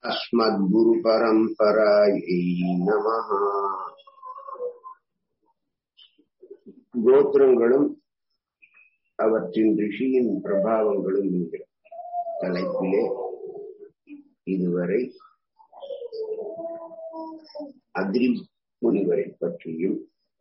अस्मद्गुरुपरम्परायै नमः கோத்திரங்களும் அவற்றின் ரிஷியின் பிரபாவங்களும் என்கிற தலைப்பிலே இதுவரை அத்ரி முனிவரை பற்றியும்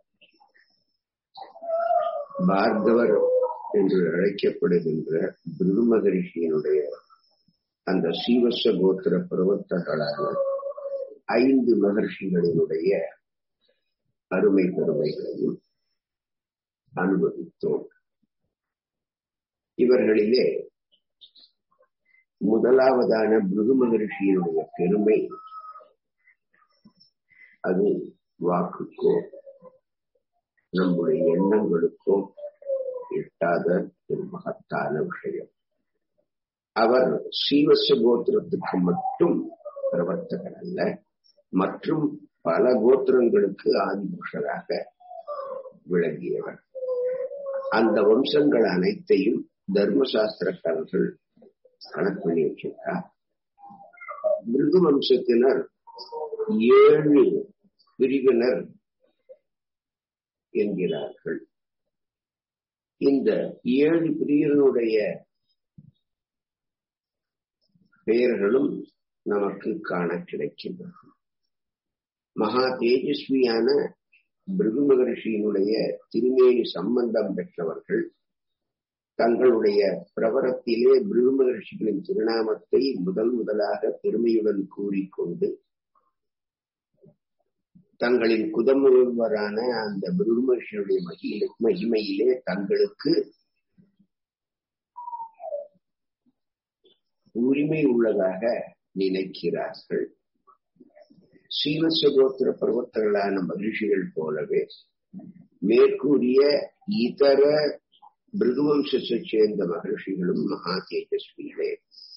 பார்கவர் என்று அழைக்கப்படுகின்ற பிருகு மகரிஷியினுடைய அந்த சீவச கோத்திர பிரவர்த்தகளான ஐந்து மகர்ஷிகளினுடைய அருமை பெருமைகளையும் அனுபவித்தோம் இவர்களிலே முதலாவதான பிருகு மகரிஷியினுடைய பெருமை அது வாக்குக்கோ நம்முடைய எண்ணங்களுக்கோ எட்டாத ஒரு மகத்தான விஷயம் அவர் சீவச கோத்திரத்துக்கு மட்டும் பிரவர்த்தகர் அல்ல மற்றும் பல கோத்திரங்களுக்கு ஆதிபுருஷராக விளங்கியவர் அந்த வம்சங்கள் அனைத்தையும் தர்மசாஸ்திரக்காரர்கள் கணக்கு பண்ணி வச்சிருக்கார் மிருகு வம்சத்தினர் ஏழு பிரிவினர் என்கிறார்கள் இந்த ஏழு பிரிவினுடைய பெயர்களும் நமக்கு காண கிடைக்கின்றன மகா தேஜஸ்வியான பிருகு மகர்ஷியினுடைய திருமேனி சம்பந்தம் பெற்றவர்கள் தங்களுடைய பிரபரத்திலே பிருகு மகர்ஷிகளின் திருநாமத்தை முதல் முதலாக பெருமையுடன் கூறிக்கொண்டு தங்களின் குதமுழுவரான அந்த பிருகு மகர்ஷியுடைய மகிமையிலே தங்களுக்கு உரிமை உள்ளதாக நினைக்கிறார்கள் சீவசகோத்திர பர்வத்தர்களான மகிழ்ச்சிகள் போலவே மேற்கூறிய இதர பிருகுவம்சத்தை சேர்ந்த மகர்ஷிகளும் மகா தேஜஸ்விகளே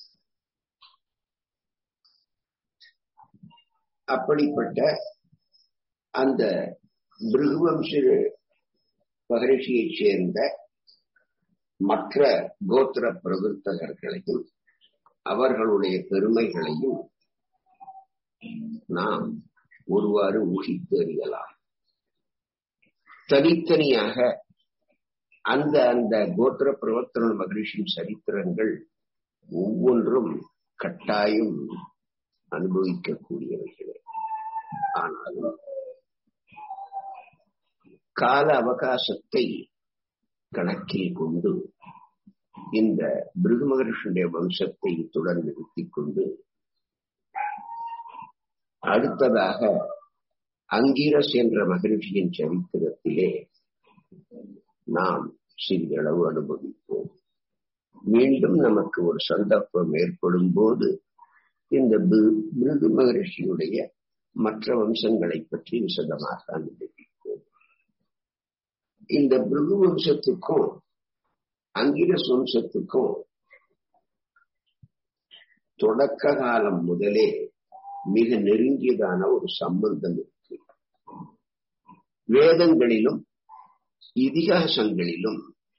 அப்படிப்பட்ட அந்த பிருகுவம்ச மகரிஷியைச் சேர்ந்த மற்ற கோத்திர பிரவர்த்தகர்களையும் அவர்களுடைய பெருமைகளையும் நாம் ஒருவாறு ஊகித்து அறியலாம் தனித்தனியாக அந்த அந்த கோத்திர பிரவர்த்தன மகரிஷியின் சரித்திரங்கள் ஒவ்வொன்றும் கட்டாயம் அனுபவிக்கக்கூடியவைகளே ஆனாலும் கால அவகாசத்தை கணக்கில் கொண்டு இந்த பிருகு மகர்ஷியுடைய வம்சத்தை இத்துடன் நிறுத்திக் கொண்டு அடுத்ததாக அங்கீரஸ் என்ற மகிழ்ச்சியின் சரித்திரத்திலே நாம் சிறிதளவு அனுபவிப்போம் மீண்டும் நமக்கு ஒரு சந்தர்ப்பம் ஏற்படும் போது இந்த பிருகு மகரிஷியுடைய மற்ற வம்சங்களை பற்றி விசதமாக அனுபவிப்போம் இந்த பிருகு வம்சத்துக்கும் அங்கிரஸ் வம்சத்துக்கும் தொடக்க காலம் முதலே மிக நெருங்கியதான ஒரு சம்பந்தம் இருக்கு வேதங்களிலும் இதிகாசங்களிலும்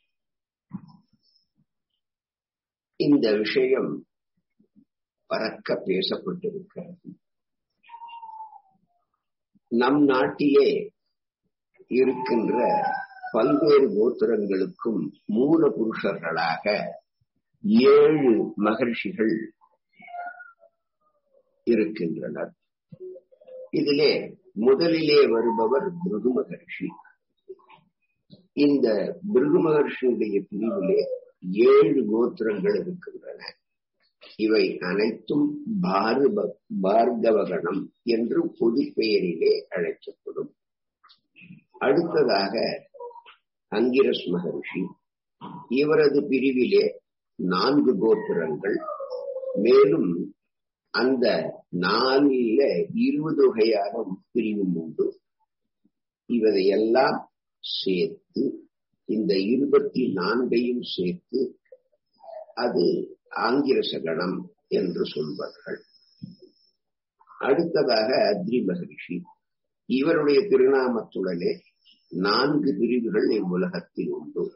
இந்த விஷயம் பறக்க பேசப்பட்டிருக்கிறது நம் நாட்டிலே இருக்கின்ற பல்வேறு கோத்திரங்களுக்கும் மூல புருஷர்களாக ஏழு மகர்ஷிகள் இருக்கின்றனர் இதிலே முதலிலே வருபவர் பிருகு மகர்ஷி இந்த பிருகு மகர்ஷியுடைய பிரிவிலே ஏழு கோத்திரங்கள் இருக்கின்றன இவை அனைத்தும் பாரப பார்கவகணம் என்று பொது பெயரிலே அழைக்கப்படும் அடுத்ததாக அங்கிரஸ் மகர்ஷி இவரது பிரிவிலே நான்கு கோத்திரங்கள் மேலும் அந்த நாலில இருபது வகையான உட்பிரிவும் உண்டு இவதையெல்லாம் சேர்த்து இந்த இருபத்தி நான்கையும் சேர்த்து அது ஆங்கிரச கணம் என்று சொல்வார்கள் அடுத்ததாக அத்ரி மகரிஷி இவருடைய திருநாமத்துடனே நான்கு பிரிவுகள் இவ்வுலகத்தில் உண்டு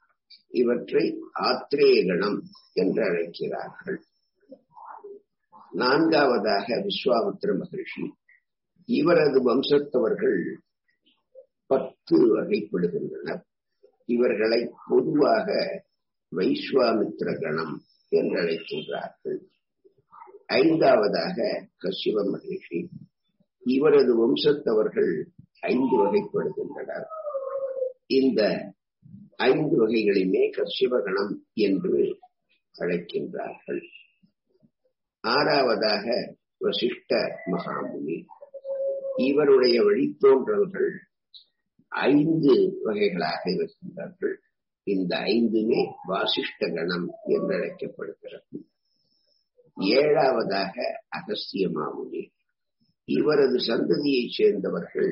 இவற்றை ஆத்திரேய கணம் என்று அழைக்கிறார்கள் நான்காவதாக விஸ்வாமித்திர மகரிஷி இவரது வம்சத்தவர்கள் பத்து வகைப்படுகின்றனர் இவர்களை பொதுவாக வைஸ்வாமித்திர கணம் என்று அழைக்கின்றார்கள் ஐந்தாவதாக கசிவ மகரிஷி இவரது வம்சத்தவர்கள் ஐந்து வகைப்படுகின்றனர் இந்த ஐந்து வகைகளையுமே கசிவகணம் என்று அழைக்கின்றார்கள் ஆறாவதாக வசிஷ்ட மகாமுனி இவருடைய வழித்தோன்றல்கள் ஐந்து வகைகளாக இருக்கின்றார்கள் இந்த ஐந்துமே வாசிஷ்ட கணம் என்று அழைக்கப்படுகிறது ஏழாவதாக அகஸ்திய மாமுனி இவரது சந்ததியைச் சேர்ந்தவர்கள்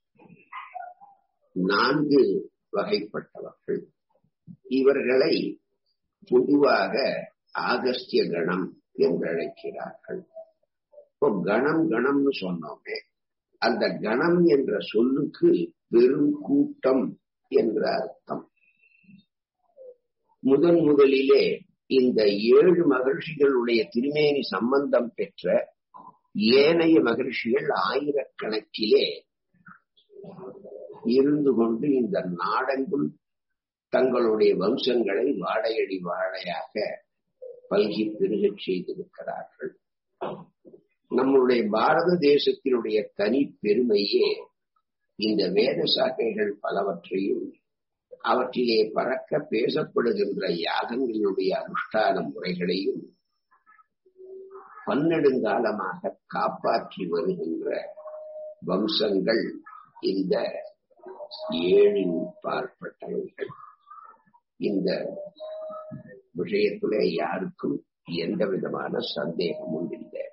நான்கு வகைப்பட்டவர்கள் இவர்களை பொதுவாக ஆகஸ்திய கணம் என்று அழைக்கிறார்கள் இப்போ கணம் கணம்னு சொன்னோமே அந்த கணம் என்ற சொல்லுக்கு பெரும் கூட்டம் என்ற அர்த்தம் முதன் முதலிலே இந்த ஏழு மகிழ்ச்சிகளுடைய திருமேனி சம்பந்தம் பெற்ற ஏனைய மகிழ்ச்சிகள் ஆயிரக்கணக்கிலே இருந்து கொண்டு இந்த நாடெங்கும் தங்களுடைய வம்சங்களை வாழையடி வாழையாக பல்கி பெருகச் செய்திருக்கிறார்கள் நம்முடைய பாரத தேசத்தினுடைய தனி பெருமையே இந்த வேத சாக்கைகள் பலவற்றையும் அவற்றிலே பறக்க பேசப்படுகின்ற யாகங்களினுடைய அனுஷ்டான முறைகளையும் பன்னெடுங்காலமாக காப்பாற்றி வருகின்ற வம்சங்கள் இந்த ஏழின் பார்ப்பட்டவைகள் இந்த விஷயத்திலே யாருக்கும் எந்த விதமான சந்தேகமும் இல்லை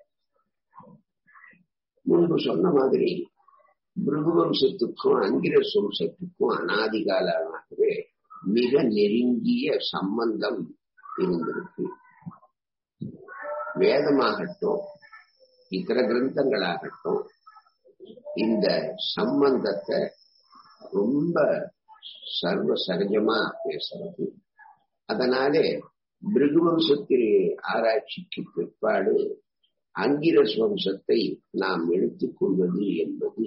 முன்பு சொன்ன மாதிரி பிருகுவம்சத்துக்கும் அங்கிரஸ் வம்சத்துக்கும் அனாதிகாலமாகவே மிக நெருங்கிய சம்பந்தம் இருந்திருக்கு வேதமாகட்டும் இதர கிரந்தங்களாகட்டும் இந்த சம்பந்தத்தை ரொம்ப சர்வ சகஜமா பேசுறது அதனாலே பிருகுவம்சத்தில் ஆராய்ச்சிக்கு பிற்பாடு அங்கிரஸ் வம்சத்தை நாம் எடுத்துக்கொள்வது என்பது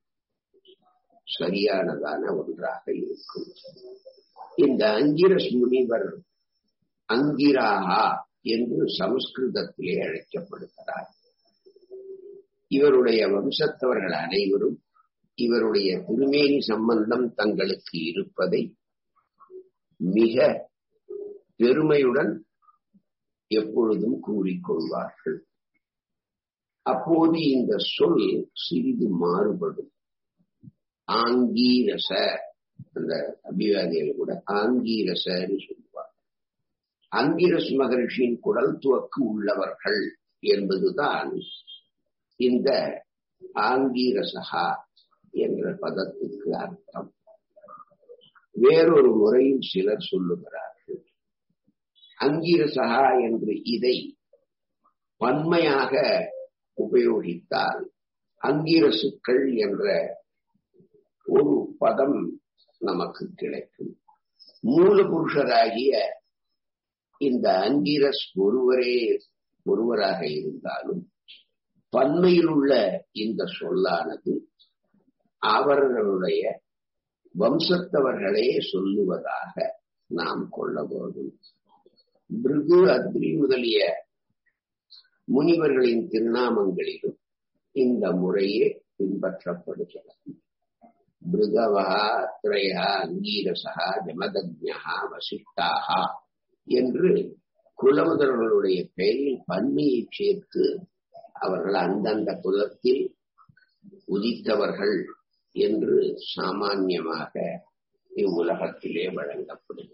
சரியானதான ஒன்றாக இருக்கும் இந்த அங்கிரஸ் முனிவர் அங்கிராகா என்று சமஸ்கிருதத்திலே அழைக்கப்படுகிறார் இவருடைய வம்சத்தவர்கள் அனைவரும் இவருடைய திருமேனி சம்பந்தம் தங்களுக்கு இருப்பதை மிக பெருமையுடன் எப்பொழுதும் கூறிக்கொள்வார்கள் அப்போது இந்த சொல் சிறிது மாறுபடும் ஆங்கீரச அந்த அபிவாதிகள் கூட ஆங்கீரசன்னு சொல்லுவார் அங்கிரஸ் மகர்ஷியின் குடல் துவக்கு உள்ளவர்கள் என்பதுதான் இந்த ஆங்கீரசகா என்ற பதத்துக்கு அர்த்தம் வேறொரு முறையில் சிலர் சொல்லுகிறார்கள் அங்கீரசகா என்று இதை பன்மையாக உபயோகித்தால் அங்கீரசுக்கள் என்ற ஒரு பதம் நமக்கு கிடைக்கும் மூலபுருஷராகிய இந்த அங்கிரஸ் ஒருவரே ஒருவராக இருந்தாலும் பன்மையில் உள்ள இந்த சொல்லானது அவர்களுடைய வம்சத்தவர்களே சொல்லுவதாக நாம் கொள்ள வேண்டும் பிருகு அத்ரி முதலிய முனிவர்களின் திருநாமங்களிலும் இந்த முறையே பின்பற்றப்படுகிறது பிருகவா அத்ரயா அங்கீரசா ஜமதஜா வசிஷ்டாகா என்று குலமுதல்வர்களுடைய பெயரில் பன்மையை சேர்த்து அவர்கள் அந்தந்த குலத்தில் உதித்தவர்கள் என்று சாமான்யமாக இவ்வுலகத்திலே வழங்கப்படுகிறது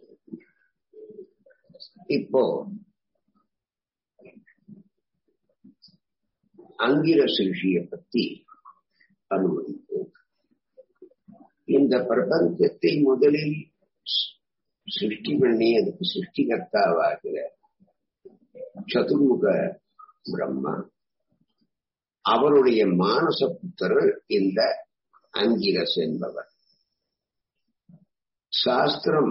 இப்போ அங்கிர சிகிச்சையை பத்தி அனுமதிப்போம் இந்த பிரபஞ்சத்தை முதலில் சிருஷ்டி பண்ணி அதுக்கு சிருஷ்டிகர்த்தாவாகிற சதுர்முக பிரம்மா அவருடைய மானச புத்தர் இந்த அங்கிரஸ் என்பவர் சாஸ்திரம்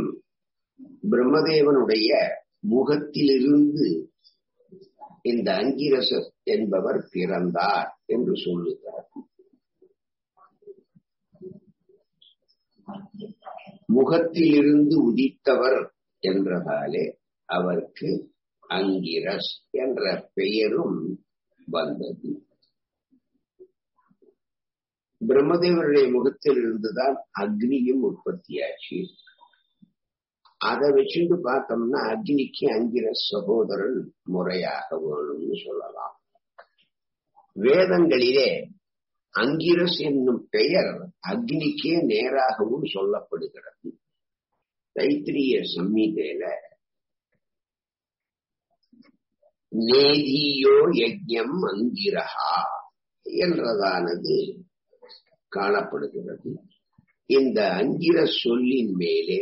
பிரம்மதேவனுடைய முகத்திலிருந்து இந்த அங்கிரச என்பவர் பிறந்தார் என்று சொல்லுகிறார் முகத்திலிருந்து உதித்தவர் என்றதாலே அவருக்கு அங்கிரஸ் என்ற பெயரும் வந்தது பிரம்மதேவருடைய முகத்தில் இருந்துதான் அக்னியும் உற்பத்தியாச்சு அதை வச்சுட்டு பார்த்தோம்னா அக்னிக்கு அங்கிரஸ் சகோதரன் முறையாக வேணும்னு சொல்லலாம் வேதங்களிலே அங்கிரஸ் என்னும் பெயர் அக்னிக்கே நேராகவும் சொல்லப்படுகிறது தைத்திரிய சம்மிதையில நேதியோ யஜ்யம் அங்கிரஹா என்றதானது காணப்படுகிறது இந்த அங்கிர சொல்லின் மேலே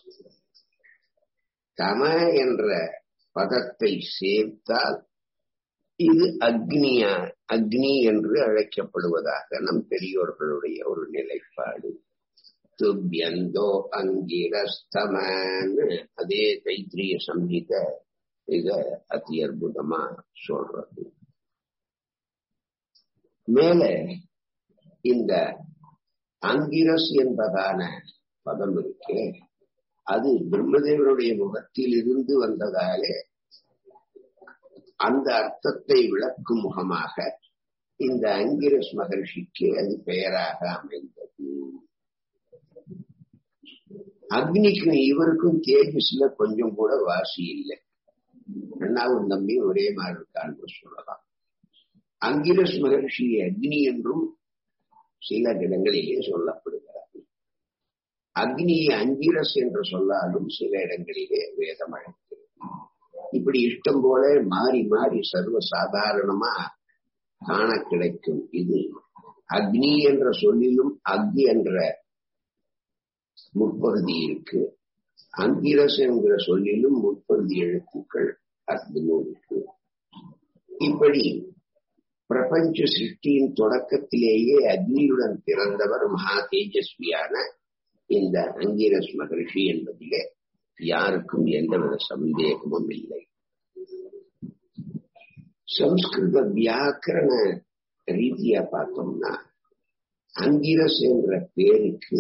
தம என்ற பதத்தை சேர்த்தால் இது அக்னியா அக்னி என்று அழைக்கப்படுவதாக நம் பெரியோர்களுடைய ஒரு நிலைப்பாடு துப்யந்தோ அங்கிரஸ்தமன்னு அதே தைத்திரிய சம்ஹித இத அதி அற்புதமா சொல்றது மேல இந்த அங்கிரஸ் என்பதான பதம் இருக்கே அது பிரம்மதேவருடைய முகத்தில் இருந்து வந்ததாலே அந்த அர்த்தத்தை விளக்கும் முகமாக இந்த அங்கிரஸ் மகர்ஷிக்கு அது பெயராக அமைந்தது அக்னிக்கும் இவருக்கும் தேஜஸ்ல கொஞ்சம் கூட வாசி இல்லை அண்ணாவும் தம்பி ஒரே மாதிரி இருக்கான்னு சொல்லலாம் அங்கிரஸ் மகர்ஷி அக்னி என்றும் சில இடங்களிலே சொல்லப்படுகிறது அக்னி அங்கிரஸ் என்று சொல்லாலும் சில இடங்களிலே வேதம் அழைக்கிறது இப்படி இஷ்டம் போல மாறி மாறி சர்வ சாதாரணமா காண கிடைக்கும் இது அக்னி என்ற சொல்லிலும் அக்னி என்ற முற்பகுதி இருக்கு அங்கிரஸ் என்கிற சொல்லிலும் முற்பகுதி எழுத்துக்கள் அக்னியும் இருக்கு இப்படி பிரபஞ்ச சிருஷ்டியின் தொடக்கத்திலேயே அக்னியுடன் பிறந்தவர் மகா தேஜஸ்வியான இந்த அங்கிரஸ் மகரிஷி என்பதிலே யாருக்கும் எந்தவித சந்தேகமும் இல்லை சம்ஸ்கிருத வியாக்கரண ரீதியா பார்த்தோம்னா அங்கிரஸ் என்ற பேருக்கு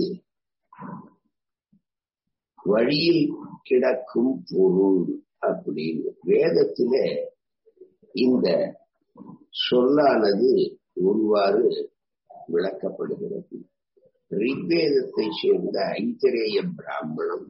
வழியில் கிடக்கும் பொருள் அப்படின்னு வேதத்தில இந்த சொல்லானது ஒருவாறு விளக்கப்படுகிறது ரிக்வேதத்தை சேர்ந்த ஐத்தரேய பிராமணம்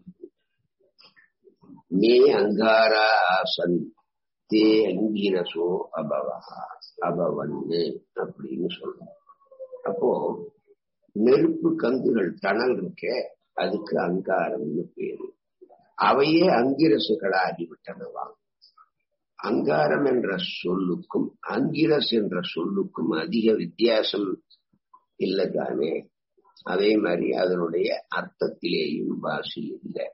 மே அங்காரா ஆசன் தே அங்கீரசோ அபவா அபவன்னு அப்படின்னு சொல்றோம் அப்போ நெருப்பு கங்குகள் தணல் இருக்க அதுக்கு அங்காரம்னு பேரு அவையே அங்கிரசுகளாகிவிட்டனவாம் அங்காரம் என்ற சொல்லுக்கும் அங்கிரஸ் என்ற சொல்லுக்கும் அதிக வித்தியாசம் இல்லதானே அதே மாதிரி அதனுடைய அர்த்தத்திலேயும் வாசி இல்லை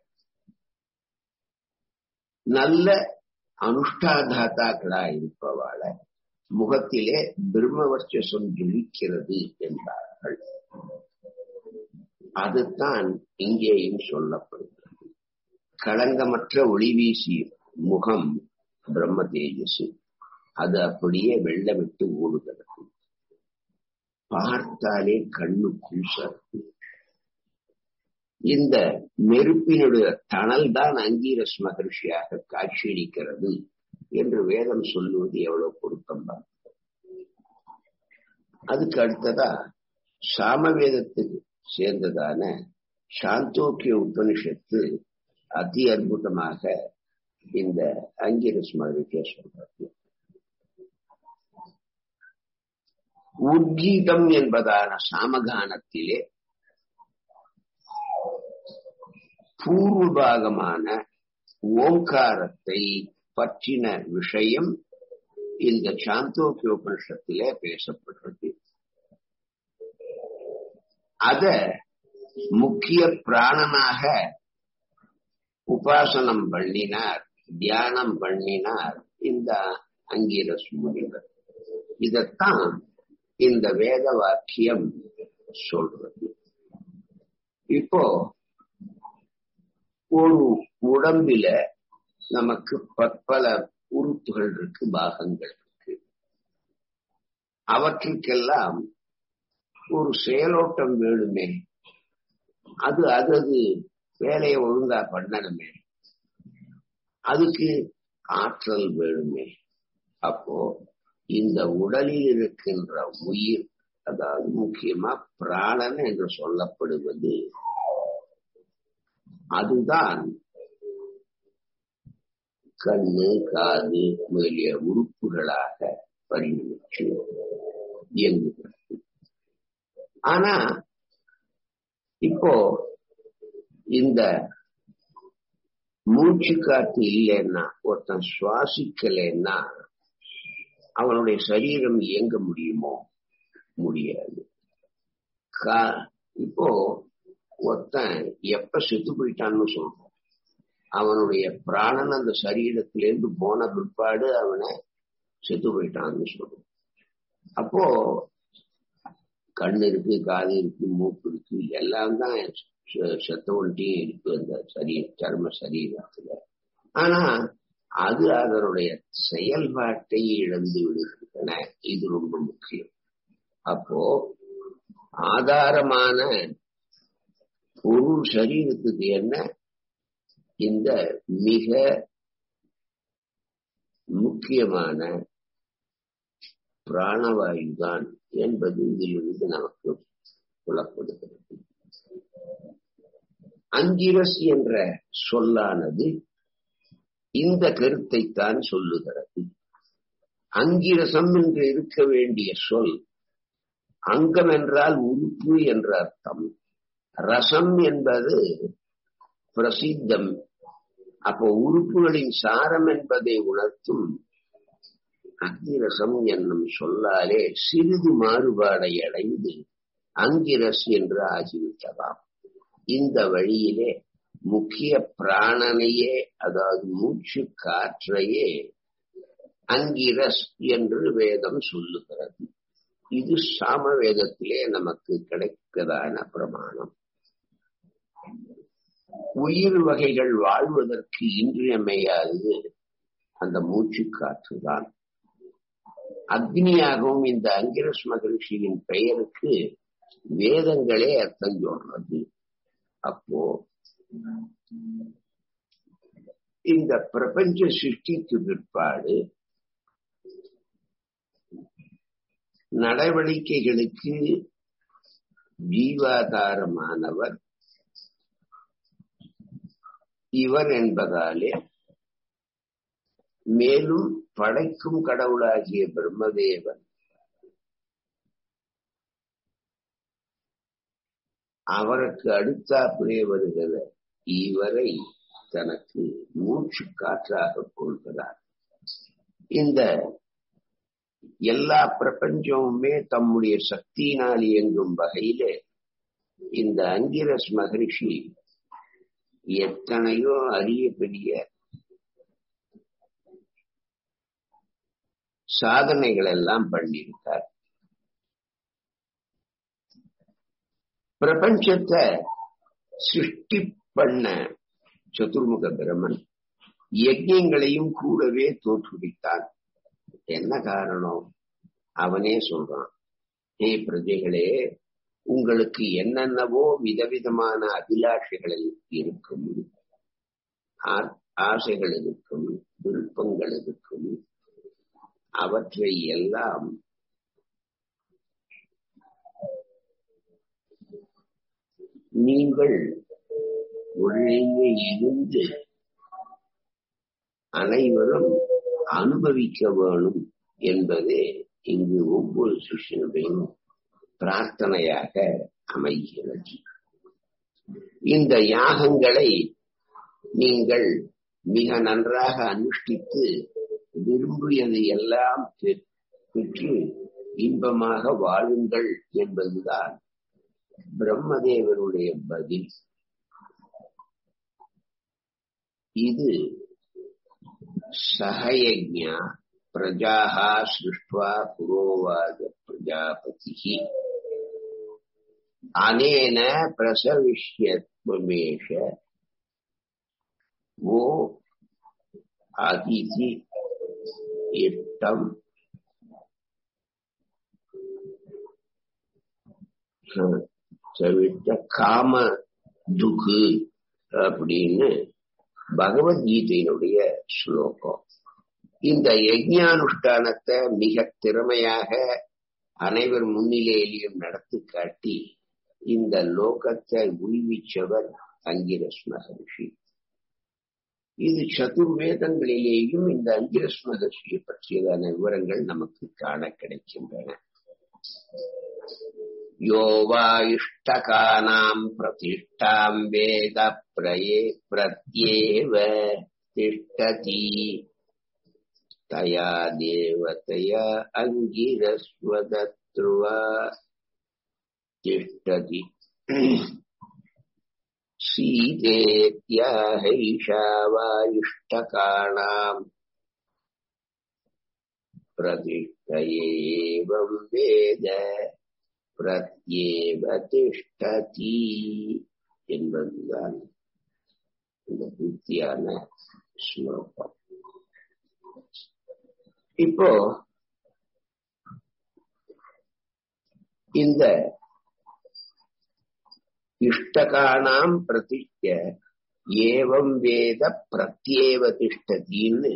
நல்ல அனுஷ்டாதாத்தாக்களா இருப்பவாள முகத்திலே பிரம்மவர்ச்சசம் ஜொலிக்கிறது என்றார்கள் அதுதான் இங்கேயும் சொல்லப்படுகிறது களங்கமற்ற ஒளி வீசி முகம் பிரம்ம தேஜஸ் அது அப்படியே வெள்ளமிட்டு ஓடுகிறது பார்த்தாலே கண்ணு கூசறது இந்த நெருப்பினுடைய தணல் தான் அங்கீரஸ் மகர்ஷியாக காட்சியளிக்கிறது என்று வேதம் சொல்லுவது எவ்வளவு பொருத்தம் தான் அதுக்கு அடுத்ததா சாமவேதத்துக்கு சேர்ந்ததான சாந்தோக்கிய உபனிஷத்து அதி அற்புதமாக இந்த அங்கிரஸ் மகர்ஷிய சொல்றது உத்கீதம் என்பதான சாமகானத்திலே பூர்வபாகமான ஓங்காரத்தை பற்றின விஷயம் இந்த சாந்தோக்கியோபனிஷத்திலே பேசப்படுறது அத முக்கிய பிராணனாக உபாசனம் பண்ணினார் தியானம் பண்ணினார் இந்த அங்கீரஸ் முனிவர் இதத்தான் இந்த வேத வாக்கியம் சொல்றது இப்போ ஒரு உடம்பில நமக்கு பற்பல உறுப்புகள் இருக்கு பாகங்கள் இருக்கு அவற்றுக்கெல்லாம் ஒரு செயலோட்டம் வேணுமே அது அதது வேலையை ஒழுங்கா பண்ணணுமே அதுக்கு ஆற்றல் வேணுமே அப்போ இந்த உடலில் இருக்கின்ற உயிர் அதாவது முக்கியமா பிராணன் என்று சொல்லப்படுவது அதுதான் கண்ணு காது முதலிய உறுப்புகளாக பரிணமிச்சு இயங்குகிறது ஆனா இப்போ இந்த மூச்சு காத்து இல்லைன்னா ஒருத்தன் சுவாசிக்கலைன்னா அவனுடைய சரீரம் இயங்க முடியுமோ முடியாது இப்போ ஒருத்தன் எப்ப செத்து போயிட்டான்னு சொல்றோம் அவனுடைய பிராணன் அந்த சரீரத்திலேருந்து போன பிற்பாடு அவனை செத்து போயிட்டான்னு சொல்றோம் அப்போ கண்ணு இருக்கு காது இருக்கு மூக்கு இருக்கு எல்லாம் தான் செத்தவன்ட்டையும் இருக்கு அந்த சரீர சர்ம சரீரத்துல ஆனா அது அதனுடைய செயல்பாட்டை இழந்து விடுகின்றன இது ரொம்ப முக்கியம் அப்போ ஆதாரமான பொருள் சரீரத்துக்கு என்ன இந்த மிக முக்கியமான பிராணவாயுதான் என்பது இதிலிருந்து நமக்கு புலப்படுகிறது அங்கிரஸ் என்ற சொல்லானது இந்த கருத்தைத்தான் சொல்லுகிறது அங்கிரசம் என்று இருக்க வேண்டிய சொல் அங்கம் என்றால் உறுப்பு என்ற அர்த்தம் ரசம் என்பது பிரசித்தம் அப்போ உறுப்புகளின் சாரம் என்பதை உணர்த்தும் அங்கிரசம் என்னும் சொல்லாலே சிறிது மாறுபாடை அடைந்து அங்கிரஸ் என்று ஆகிவிட்டதாம் இந்த வழியிலே முக்கிய பிராணனையே அதாவது மூச்சு காற்றையே அங்கிரஸ் என்று வேதம் சொல்லுகிறது இது சாம வேதத்திலே நமக்கு கிடைக்கதான பிரமாணம் உயிர் வகைகள் வாழ்வதற்கு இன்றியமையாதது அந்த மூச்சு காற்றுதான் அக்னியாகவும் இந்த அங்கிரஸ் மகிழ்ச்சியின் பெயருக்கு வேதங்களே அர்த்தம் சொல்றது அப்போ இந்த பிரபஞ்ச சிருஷ்டிக்கு பிற்பாடு நடவடிக்கைகளுக்கு ஜீவாதாரமானவர் இவர் என்பதாலே மேலும் படைக்கும் கடவுளாகிய பிரம்மதேவன் அவருக்கு அடுத்தாப்புலே வருகிற இவரை தனக்கு மூச்சு காற்றாக கொள்கிறார் இந்த எல்லா பிரபஞ்சமுமே தம்முடைய சக்தியினால் இயங்கும் வகையிலே இந்த அங்கிரஸ் மகரிஷி எத்தனையோ அரிய பெரிய சாதனைகள் எல்லாம் பண்ணியிருக்கார் பிரபஞ்சத்தை சிருஷ்டி பண்ண சதுர்முக பிரமன் யஜ்யங்களையும் கூடவே தோற்றுவித்தான் என்ன காரணம் அவனே சொல்றான் ஹே பிரஜைகளே உங்களுக்கு என்னென்னவோ விதவிதமான அபிலாஷைகள் இருக்கும் ஆசைகள் இருக்கும் விருப்பங்கள் இருக்கும் அவற்றை எல்லாம் நீங்கள் உள்ளே இருந்து அனைவரும் அனுபவிக்க வேணும் என்பதே இங்கு ஒவ்வொரு சிஷியனுடையும் பிரார்த்தனையாக அமைகிறது இந்த யாகங்களை நீங்கள் மிக நன்றாக அனுஷ்டித்து விரும்பியது எல்லாம் பெற்று இன்பமாக வாழுங்கள் என்பதுதான் பிரம்மதேவருடைய பதில் இது சகயஜா பிரஜாக சிருஷ்டுவா புரோவாத பிரஜாபதி அனேன பிரசவிஷ்யத்வமேஷ ஓ அதிதி இட்டம் தவிர்த்த காம துகு அப்படின்னு பகவத்கீதையினுடைய ஸ்லோகம் இந்த யஜ்ஞானுஷ்டானத்தை மிக திறமையாக அனைவர் முன்னிலையிலையும் நடத்தி காட்டி இந்த லோகத்தை உய்விச்சவர் அங்கிரஸ் மகர்ஷி இது சதுர்வேதங்களிலேயும் இந்த அங்கிரஸ் மகர்ஷியை பற்றியதான விவரங்கள் நமக்கு காண கிடைக்கின்றன யோ வா இஷ்டகானாம் பிரதிஷ்டாம் வேத பிரயே பிரத்யேவ திஷ்டதி தயா தேவதையா அங்கிரஸ்வதத்ருவா तिष्ठति सीतेत्याहैषा वा इष्टकाणाम् प्रतिष्ठयेवम् वेद பிரத்யேவ திஷ்டதி என்பதுதான் இந்த பூர்த்தியான ஸ்லோகம் இப்போ இந்த இஷ்டகானாம் பிரதிஷ்ட ஏவம் வேத பிரத்யேவ திஷ்டதின்னு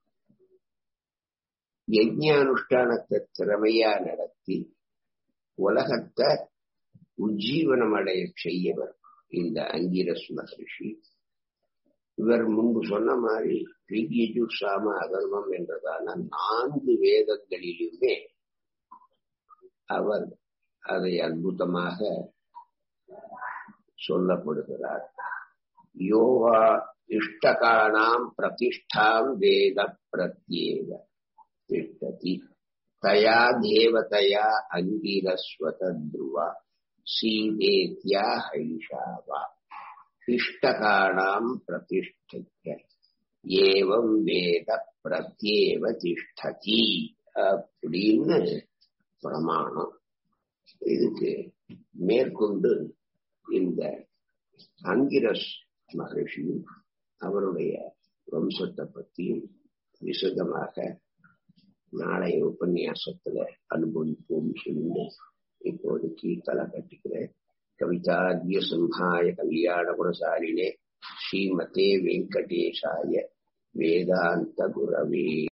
யஜ்ஞானுஷ்டானத்தை திறமையா நடத்தி உலகத்தை உஜ்ஜீவனம் அடைய செய்யவர் இந்த அங்கிரஸ் மகரிஷி இவர் முன்பு சொன்ன மாதிரி ரிகியஜு சாம அதர்மம் என்றதான நான்கு வேதங்களிலுமே அவர் அதை அற்புதமாக சொல்லப்படுகிறார் யோவா இஷ்டகானாம் பிரதிஷ்டாம் வேத பிரத்யேக திஷ்டதி தயா தேவதையா அங்கிரஸ்வதத்ருவா சீதேத்யா ஹைஷாவா இஷ்டகானாம் பிரதிஷ்டிக்க ஏவம் வேத பிரத்யேவ திஷ்டதி அப்படின்னு பிரமாணம் இதுக்கு மேற்கொண்டு இந்த அங்கிரஸ் மகர்ஷியும் அவருடைய வம்சத்தை பற்றியும் விசதமாக நாளைய உபன்யாசத்துல அனுபவிப்போம் சொல்லி இப்போதைக்கு தலை கட்டிக்கிறேன் கவிதாத்ய சிம்ஹாய கல்யாண குணசாலினே ஸ்ரீமதே வெங்கடேஷாய வேதாந்த குரவே